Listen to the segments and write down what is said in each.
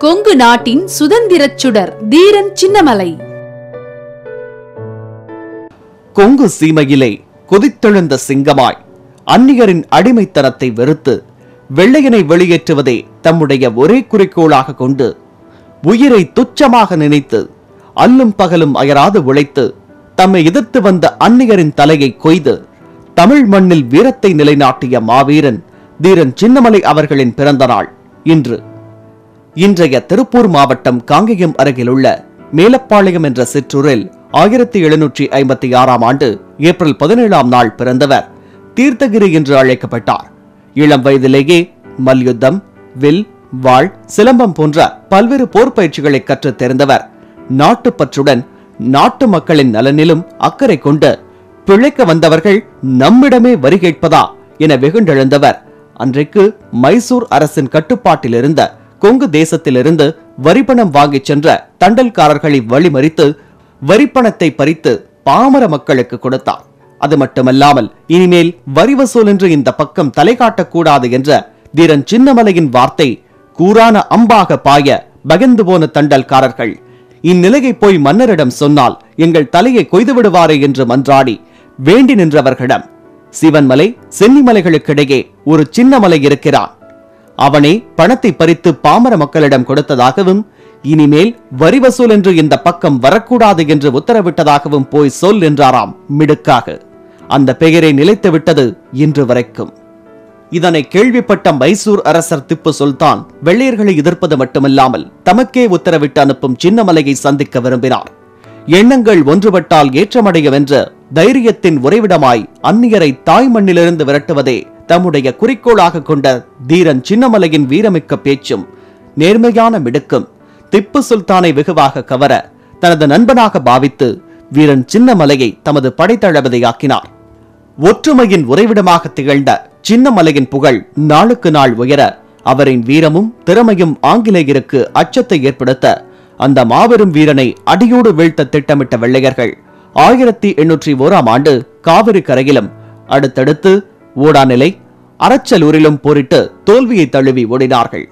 கொங்கு நாட்டின் சுதந்திரச் சுடர் தீரன் சின்னமலை கொங்கு சீமையிலே கொதித்தெழுந்த சிங்கமாய் அந்நியரின் அடிமைத்தனத்தை வெறுத்து வெள்ளையனை வெளியேற்றுவதே தம்முடைய ஒரே குறிக்கோளாக கொண்டு உயிரை துச்சமாக நினைத்து அல்லும் பகலும் அயராது உழைத்து தம்மை எதிர்த்து வந்த அந்நியரின் தலையை கொய்து தமிழ் மண்ணில் வீரத்தை நிலைநாட்டிய மாவீரன் தீரன் சின்னமலை அவர்களின் பிறந்த நாள் இன்று இன்றைய திருப்பூர் மாவட்டம் காங்கேயம் அருகிலுள்ள மேலப்பாளையம் என்ற சிற்றூரில் ஆயிரத்தி எழுநூற்றி ஐம்பத்தி ஆறாம் ஆண்டு ஏப்ரல் பதினேழாம் நாள் பிறந்தவர் தீர்த்தகிரி என்று அழைக்கப்பட்டார் இளம் வயதிலேயே மல்யுத்தம் வில் வாழ் சிலம்பம் போன்ற பல்வேறு போர் பயிற்சிகளை கற்றுத் தேர்ந்தவர் நாட்டுப்பற்றுடன் நாட்டு மக்களின் நலனிலும் அக்கறை கொண்டு பிழைக்க வந்தவர்கள் நம்மிடமே வரி கேட்பதா என வெகுண்டெழுந்தவர் அன்றைக்கு மைசூர் அரசின் கட்டுப்பாட்டில் இருந்த கொங்கு தேசத்திலிருந்து வரிப்பணம் வாங்கிச் சென்ற தண்டல்காரர்களை வழிமறித்து வரிப்பணத்தை பறித்து பாமர மக்களுக்கு கொடுத்தார் அது மட்டுமல்லாமல் இனிமேல் வரி வசூல் என்று இந்த பக்கம் தலை காட்டக்கூடாது என்ற தீரன் சின்னமலையின் வார்த்தை கூரான அம்பாக பாய பகந்து போன தண்டல்காரர்கள் இந்நிலையை போய் மன்னரிடம் சொன்னால் எங்கள் தலையை கொய்து விடுவாரே என்று மன்றாடி வேண்டி நின்றவர்களிடம் சிவன்மலை சென்னிமலைகளுக்கிடையே ஒரு சின்ன மலை இருக்கிறான் அவனே பணத்தை பறித்து பாமர மக்களிடம் கொடுத்ததாகவும் இனிமேல் வரி வசூல் என்று இந்த பக்கம் வரக்கூடாது என்று உத்தரவிட்டதாகவும் போய் சொல் என்றாராம் மிடுக்காக அந்த பெயரை நிலைத்து விட்டது இன்று வரைக்கும் இதனை கேள்விப்பட்ட மைசூர் அரசர் திப்பு சுல்தான் வெள்ளையர்களை எதிர்ப்பது மட்டுமல்லாமல் தமக்கே உத்தரவிட்டு அனுப்பும் சின்னமலையை சந்திக்க விரும்பினார் எண்ணங்கள் ஒன்றுபட்டால் ஏற்றமடையும் என்ற தைரியத்தின் உறைவிடமாய் அந்நியரை தாய் மண்ணிலிருந்து விரட்டுவதே தம்முடைய குறிக்கோளாக கொண்ட தீரன் சின்னமலையின் வீரமிக்க பேச்சும் நேர்மையான மிடுக்கும் திப்பு சுல்தானை வெகுவாக கவர தனது நண்பனாக பாவித்து வீரன் சின்னமலையை தமது படைத்தளபதியாக்கினார் ஒற்றுமையின் உறைவிடமாக திகழ்ந்த சின்னமலையின் புகழ் நாளுக்கு நாள் உயர அவரின் வீரமும் திறமையும் ஆங்கிலேயருக்கு அச்சத்தை ஏற்படுத்த அந்த மாபெரும் வீரனை அடியோடு வீழ்த்த திட்டமிட்ட வெள்ளையர்கள் ஆயிரத்தி எண்ணூற்றி ஓராம் ஆண்டு காவிரி கரையிலும் அடுத்தடுத்து ஓடாநிலை அரச்சலூரிலும் போரிட்டு தோல்வியை தழுவி ஓடினார்கள்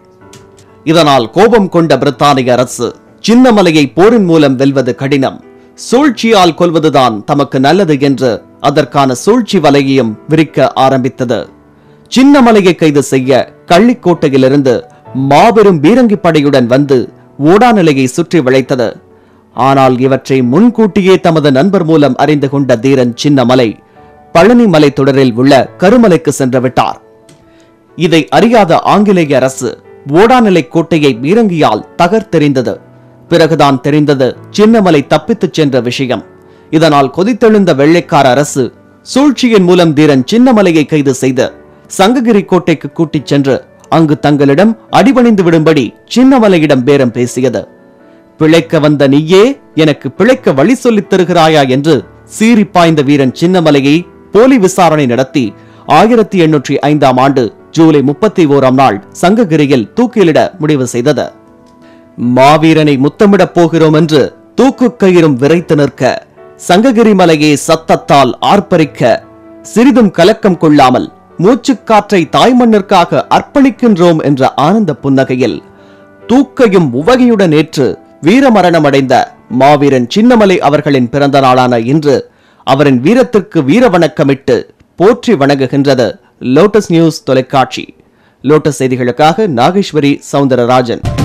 இதனால் கோபம் கொண்ட பிரித்தானிய அரசு சின்னமலையை போரின் மூலம் வெல்வது கடினம் சூழ்ச்சியால் கொல்வதுதான் தமக்கு நல்லது என்று அதற்கான சூழ்ச்சி வலையையும் விரிக்க ஆரம்பித்தது சின்னமலையை கைது செய்ய கள்ளிக்கோட்டையிலிருந்து மாபெரும் பீரங்கி படையுடன் வந்து ஓடாநிலையை சுற்றி வளைத்தது ஆனால் இவற்றை முன்கூட்டியே தமது நண்பர் மூலம் அறிந்து கொண்ட தீரன் சின்னமலை பழனி மலை தொடரில் உள்ள கருமலைக்கு சென்று விட்டார் இதை அறியாத ஆங்கிலேய அரசு ஓடாநிலை கோட்டையை பீரங்கியால் தகர்த்தெறிந்தது பிறகுதான் தெரிந்தது சின்னமலை தப்பித்துச் சென்ற விஷயம் இதனால் கொதித்தெழுந்த வெள்ளைக்கார அரசு சூழ்ச்சியின் மூலம் தீரன் சின்னமலையை கைது செய்து சங்ககிரி கோட்டைக்கு கூட்டிச் சென்று அங்கு தங்களிடம் அடிபணிந்து விடும்படி சின்னமலையிடம் பேரம் பேசியது பிழைக்க வந்த நீயே எனக்கு பிழைக்க வழி சொல்லித் தருகிறாயா என்று சீறி பாய்ந்த வீரன் சின்னமலையை போலி விசாரணை நடத்தி ஆயிரத்தி எண்ணூற்றி ஐந்தாம் ஆண்டு ஜூலை முப்பத்தி ஓராம் நாள் சங்ககிரியில் தூக்கிலிட முடிவு செய்தது மாவீரனை முத்தமிடப் போகிறோம் என்று தூக்கு கயிறும் விரைத்து நிற்க சங்ககிரி மலையே சத்தத்தால் ஆர்ப்பரிக்க சிறிதும் கலக்கம் கொள்ளாமல் மூச்சுக்காற்றை தாய்மண்ணிற்காக அர்ப்பணிக்கின்றோம் என்ற ஆனந்த புன்னகையில் தூக்கையும் உவகையுடன் ஏற்று வீரமரணம் அடைந்த மாவீரன் சின்னமலை அவர்களின் பிறந்த நாளான இன்று அவரின் வீரத்திற்கு வீர வணக்கமிட்டு போற்றி வணங்குகின்றது லோட்டஸ் நியூஸ் தொலைக்காட்சி லோட்டஸ் செய்திகளுக்காக நாகேஸ்வரி சவுந்தரராஜன்